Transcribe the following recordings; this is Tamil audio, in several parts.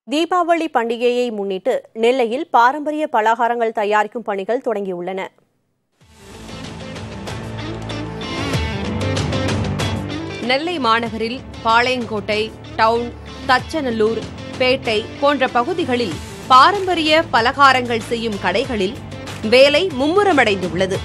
தீபாவளி பண்டிகையை முன்னிட்டு நெல்லையில் பாரம்பரிய பலகாரங்கள் தயாரிக்கும் பணிகள் தொடங்கியுள்ளன நெல்லை மாநகரில் பாளையங்கோட்டை டவுன் தச்சநல்லூர் பேட்டை போன்ற பகுதிகளில் பாரம்பரிய பலகாரங்கள் செய்யும் கடைகளில் வேலை மும்முரமடைந்துள்ளது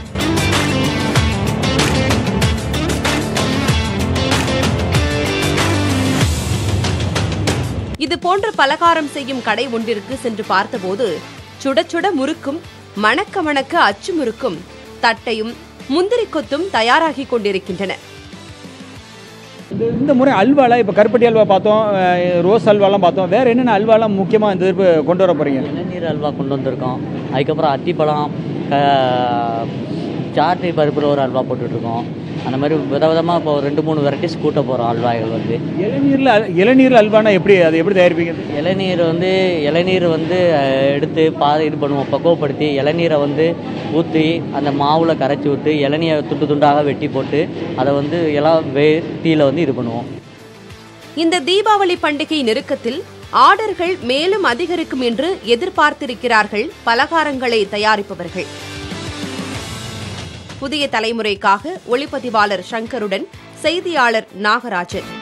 இது போன்ற பலகாரம் செய்யும் கடை ஒன்றிற்கு சென்று பார்த்தபோது சுட சுட முறுக்கும் மணக்க மணக்க அச்சு முறுக்கும் தட்டையும் முந்திரி கொத்தும் தயாராகிக் கொண்டிருக்கின்றன இந்த இந்த முறை அல்வாலாம் இப்போ கருப்பட்டி அல்வா பார்த்தோம் அஹ் ரோஸ் அல்வாலாம் பார்த்தோம் வேறு என்னென்ன அல்வாலாம் முக்கியமாக இந்த திருப்பு கொண்டு வர போகிறீங்க இளநீர் அல்வா கொண்டு வந்திருக்கோம் அதுக்கப்புறம் அத்திப்பழம் க- சாட்டை பருப்பில் ஒரு அல்வா போட்டுட்ருக்கோம் அந்த மாதிரி விதவிதமாக இப்போ ஒரு ரெண்டு மூணு வெரைட்டிஸ் கூட்ட போகிறோம் அல்வாய்கள் வந்து இளநீரில் அல்- இளநீர் அல்வானா எப்படி அது எப்படி தயாரிப்பீங்க இளநீர் வந்து இளநீர் வந்து அஹ், எடுத்து பா இது பண்ணுவோம் பக்குவப்படுத்தி இளநீரை வந்து ஊற்றி அந்த மாவில் கரைச்சி விட்டு இளநியை துண்டு துண்டாக வெட்டி போட்டு அதை வந்து எல்லாம் வே தீயில வந்து இது பண்ணுவோம் இந்த தீபாவளி பண்டிகை நெருக்கத்தில் ஆர்டர்கள் மேலும் அதிகரிக்கும் என்று எதிர்பார்த்திருக்கிறார்கள் பலகாரங்களை தயாரிப்பவர்கள் புதிய தலைமுறைக்காக ஒளிப்பதிவாளர் சங்கருடன் செய்தியாளர் நாகராஜன்